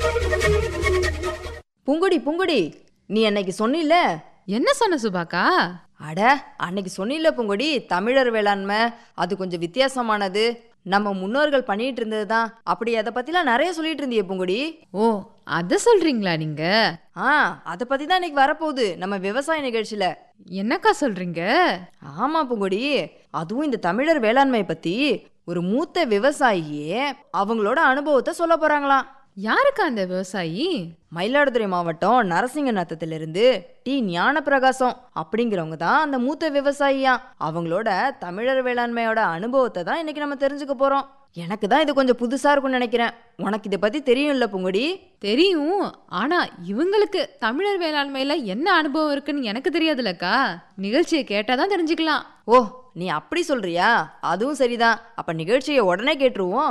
பூங்குடி பூங்குடி நீ அன்னைக்கு சொன்னில்ல என்ன சொன்ன சுபாக்கா அட அன்னைக்கு சொன்னில்ல பூங்குடி தமிழர் வேளாண்மை அது கொஞ்சம் வித்தியாசமானது நம்ம முன்னோர்கள் பண்ணிட்டு இருந்தது தான் அப்படி அதை பத்திலாம் நிறைய சொல்லிட்டு இருந்தியே பூங்குடி ஓ அத சொல்றீங்களா நீங்க ஆ அதை பத்தி தான் இன்னைக்கு வரப்போகுது நம்ம விவசாய நிகழ்ச்சியில என்னக்கா சொல்றீங்க ஆமா பூங்குடி அதுவும் இந்த தமிழர் வேளாண்மை பத்தி ஒரு மூத்த விவசாயியே அவங்களோட அனுபவத்தை சொல்ல போறாங்களாம் யாருக்கா அந்த விவசாயி மயிலாடுதுறை மாவட்டம் நரசிங்கநத்தத்திலிருந்து டி ஞானப்பிரகாசம் அப்படிங்கிறவங்க தான் அந்த மூத்த விவசாயியா அவங்களோட தமிழர் வேளாண்மையோட அனுபவத்தை தான் இன்னைக்கு நம்ம தெரிஞ்சுக்க போறோம் எனக்கு தான் இது கொஞ்சம் புதுசா இருக்கும்னு நினைக்கிறேன் உனக்கு இதை பத்தி தெரியும்ல பூங்குடி தெரியும் ஆனா இவங்களுக்கு தமிழர் வேளாண்மையில என்ன அனுபவம் இருக்குன்னு எனக்கு தெரியாதுலக்கா நிகழ்ச்சியை கேட்டாதான் தெரிஞ்சுக்கலாம் ஓ நீ அப்படி சொல்றியா அதுவும் சரிதான் அப்ப நிகழ்ச்சியை உடனே கேட்டுருவோம்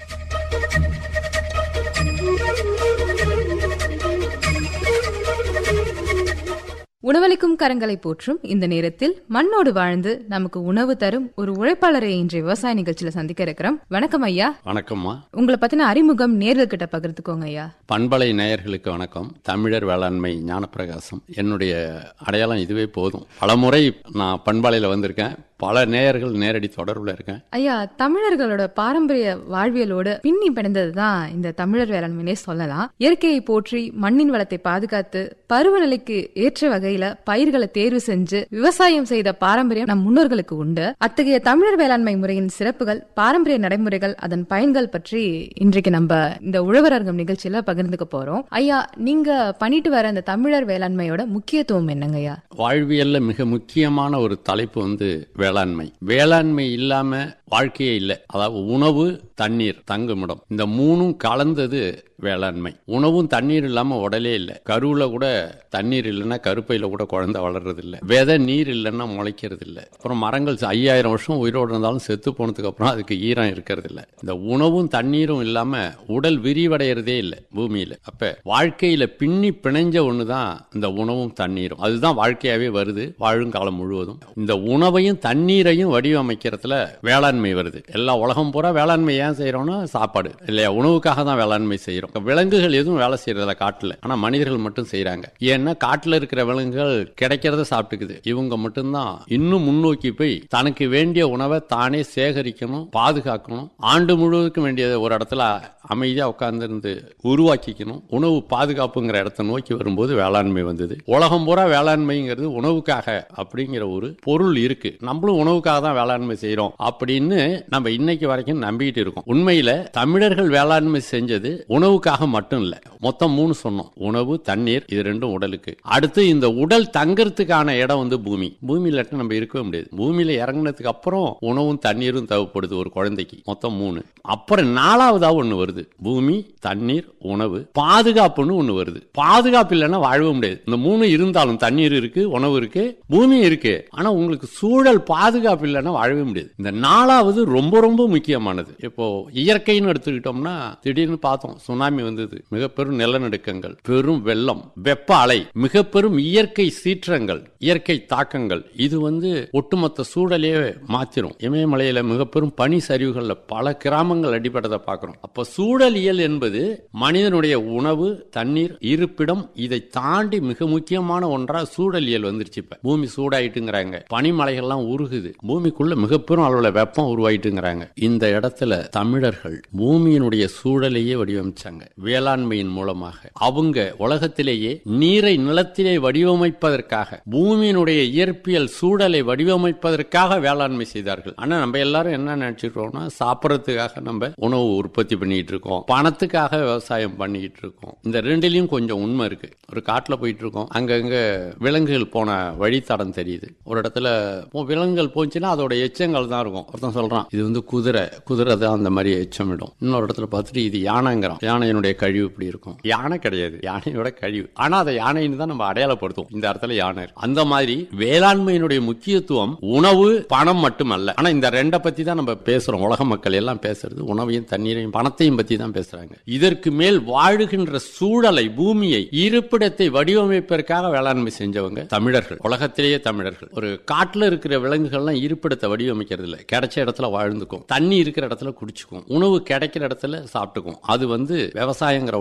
உணவளிக்கும் கரங்களை போற்றும் இந்த நேரத்தில் மண்ணோடு வாழ்ந்து நமக்கு உணவு தரும் ஒரு உழைப்பாளரை இன்றைய விவசாய நிகழ்ச்சியில சந்திக்க இருக்கிறோம் வணக்கம் ஐயா வணக்கம்மா உங்களை பத்தின அறிமுகம் நேர்கள் கிட்ட பகிர்ந்துக்கோங்க ஐயா பண்பலை நேயர்களுக்கு வணக்கம் தமிழர் வேளாண்மை ஞானப்பிரகாசம் என்னுடைய அடையாளம் இதுவே போதும் பலமுறை நான் பண்பலையில் வந்திருக்கேன் பல நேயர்கள் நேரடி தொடர்பில் இருக்கேன் ஐயா தமிழர்களோட பாரம்பரிய வாழ்வியலோடு பின்னி பிணைந்தது தான் இந்த தமிழர் வேளாண்மைனே சொல்லலாம் இயற்கையை போற்றி மண்ணின் வளத்தை பாதுகாத்து பருவநிலைக்கு ஏற்ற வகையில பயிர்களை தேர்வு செஞ்சு விவசாயம் செய்த பாரம்பரியம் நம் முன்னோர்களுக்கு உண்டு அத்தகைய தமிழர் வேளாண்மை முறையின் சிறப்புகள் பாரம்பரிய நடைமுறைகள் அதன் பயன்கள் பற்றி இன்றைக்கு நம்ம இந்த உழவரங்கம் நிகழ்ச்சியில பகிர்ந்துக்க போறோம் ஐயா நீங்க பண்ணிட்டு வர இந்த தமிழர் வேளாண்மையோட முக்கியத்துவம் என்னங்க ஐயா வாழ்வியல்ல மிக முக்கியமான ஒரு தலைப்பு வந்து வேளாண்மை வேளாண்மை இல்லாம வாழ்க்கையே இல்லை அதாவது உணவு தண்ணீர் தங்குமிடம் இந்த மூணும் கலந்தது வேளாண்மை உணவும் தண்ணீர் இல்லாம உடலே இல்லை கருவுல கூட தண்ணீர் இல்லைன்னா கருப்பையில கூட குழந்தை வளர்றது இல்லை விதை நீர் இல்லைன்னா முளைக்கிறது இல்லை அப்புறம் மரங்கள் ஐயாயிரம் வருஷம் உயிரோடு இருந்தாலும் செத்து போனதுக்கு அப்புறம் அதுக்கு ஈரம் இருக்கிறது இல்லை இந்த உணவும் தண்ணீரும் இல்லாம உடல் விரிவடைகிறதே இல்லை பூமியில அப்ப வாழ்க்கையில பின்னி பிணைஞ்ச ஒண்ணுதான் இந்த உணவும் தண்ணீரும் அதுதான் வாழ்க்கையாவே வருது வாழும் காலம் முழுவதும் இந்த உணவையும் தண்ணீரையும் வடிவமைக்கிறதுல வேளாண்மை வருது எல்லா உலகம் பூரா வேளாண்மை ஏன் செய்யறோம்னா சாப்பாடு இல்லையா உணவுக்காக தான் வேளாண்மை செய்யறோம் விலங்குகள் எதுவும் வேலை செய்யறதில்ல காட்டுல ஆனா மனிதர்கள் மட்டும் செய்யறாங்க ஏன்னா காட்டுல இருக்கிற விலங்குகள் கிடைக்கிறத சாப்பிட்டுக்குது இவங்க மட்டும்தான் இன்னும் முன்னோக்கி போய் தனக்கு வேண்டிய உணவை தானே சேகரிக்கணும் பாதுகாக்கணும் ஆண்டு முழுவதுக்கும் வேண்டியதை ஒரு இடத்துல அமைதியா உட்கார்ந்திருந்து உருவாக்கிக்கணும் உணவு பாதுகாப்புங்கிற இடத்தை நோக்கி வரும்போது வேளாண்மை வந்தது உலகம் பூரா வேளாண்மைங்கிறது உணவுக்காக அப்படிங்கிற ஒரு பொருள் இருக்கு நம்மளும் உணவுக்காக தான் வேளாண்மை செய்யறோம் அப்படின்னு நம்ம இன்னைக்கு வரைக்கும் நம்பிக்கிட்டு இருக்கோம் உண்மையில தமிழர்கள் வேளாண்மை செஞ்சது உணவுக்காக மட்டும் இல்ல மொத்தம் மூணு சொன்னோம் உணவு தண்ணீர் இது ரெண்டும் உடலுக்கு அடுத்து இந்த உடல் தங்கறதுக்கான இடம் வந்து பூமி பூமி இல்லாட்டி நம்ம இருக்கவே முடியாது பூமியில இறங்குனதுக்கு அப்புறம் உணவும் தண்ணீரும் தேவைப்படுது ஒரு குழந்தைக்கு மொத்தம் மூணு அப்புறம் நாலாவதா ஒண்ணு வருது பூமி தண்ணீர் உணவு பாதுகாப்புன்னு ஒண்ணு வருது பாதுகாப்பு இல்லைன்னா வாழவே முடியாது இந்த மூணு இருந்தாலும் தண்ணீர் இருக்கு உணவு இருக்கு பூமி இருக்கு ஆனா உங்களுக்கு சூழல் பாதுகாப்பு இல்லைன்னா வாழவே முடியாது இந்த நாலாவது ரொம்ப ரொம்ப முக்கியமானது இப்போ இயற்கைன்னு எடுத்துக்கிட்டோம்னா திடீர்னு பார்த்தோம் சுனாமி வந்தது மிக பெரும் நிலநடுக்கங்கள் பெரும் வெள்ளம் வெப்ப அலை மிக பெரும் இயற்கை சீற்றங்கள் இயற்கை தாக்கங்கள் இது வந்து ஒட்டுமொத்த சூழலையே மாத்திரும் இமயமலையில மிக பெரும் பனி சரிவுகள்ல பல கிராமங்கள் அடிபட்டதை பார்க்கிறோம் அப்ப சூழலியல் என்பது மனிதனுடைய உணவு தண்ணீர் இருப்பிடம் இதை தாண்டி மிக முக்கியமான ஒன்றா சூழலியல் வந்துருச்சு இப்ப பூமி சூடாயிட்டுங்கிறாங்க பனிமலைகள்லாம் உருகுது பூமிக்குள்ள மிக பெரும் அளவுல வெப்பம் உருவாயிட்டுங்கிறாங்க இந்த இடத்துல தமிழர்கள் பூமியினுடைய சூழலையே வடிவமைச்சாங்க வேளாண்மையின் மூலமாக அவங்க உலகத்திலேயே நீரை நிலத்திலே வடிவமைப்பதற்காக பூமியினுடைய இயற்பியல் சூழலை வடிவமைப்பதற்காக வேளாண்மை செய்தார்கள் ஆனா நம்ம எல்லாரும் என்ன நினைச்சிருக்கோம்னா சாப்பிடறதுக்காக நம்ம உணவு உற்பத்தி பண்ணிட்டு இருக்கோம் பணத்துக்காக விவசாயம் பண்ணிக்கிட்டு இருக்கோம் இந்த ரெண்டுலயும் கொஞ்சம் உண்மை இருக்கு ஒரு காட்டுல போயிட்டு இருக்கோம் அங்கங்க விலங்குகள் போன வழித்தடம் தெரியுது ஒரு இடத்துல போ- விலங்குகள் போச்சுன்னா அதோட எச்சங்கள் தான் இருக்கும் ஒருத்தன் சொல்றான் இது வந்து குதிரை குதிரை தான் அந்த மாதிரி எச்சமிடும் இன்னொரு இடத்துல பார்த்துட்டு இது யானைங்கிறான் யானையினுடைய கழிவு இப்படி இருக்கும் யானை கிடையாது யானையோட கழிவு ஆனா அதை யானைன்னு தான் நம்ம அடையாளப்படுத்துவோம் இந்த இடத்துல யானை இருக்கு. அந்த மாதிரி வேளாண்மையினுடைய முக்கியத்துவம் உணவு பணம் மட்டுமல்ல ஆனா இந்த ரெண்டை பத்தி தான் நம்ம பேசுறோம் உலக மக்கள் எல்லாம் பேசுறது உணவையும் தண்ணீரையும் பணத்தையும் பத்தி தான் பேசுறாங்க இதற்கு மேல் வாழுகின்ற சூழலை பூமியை இருப்பிடத்தை வடிவமைப்பதற்காக வேளாண்மை செஞ்சவங்க தமிழர்கள் உலகத்திலேயே தமிழர்கள் ஒரு காட்டுல இருக்கிற விலங்குகள்லாம் இருப்பிடத்தை வடிவமைக்கிறது இல்ல கிடைச்ச இடத்துல வாழ்ந்துக்கும் தண்ணி இருக்கிற இடத்துல குடிச்சுக்கும் உணவு கிடைக்கிற இடத்துல சாப்பிட்டுக்கும் அது வந்து விவசாயங்கிற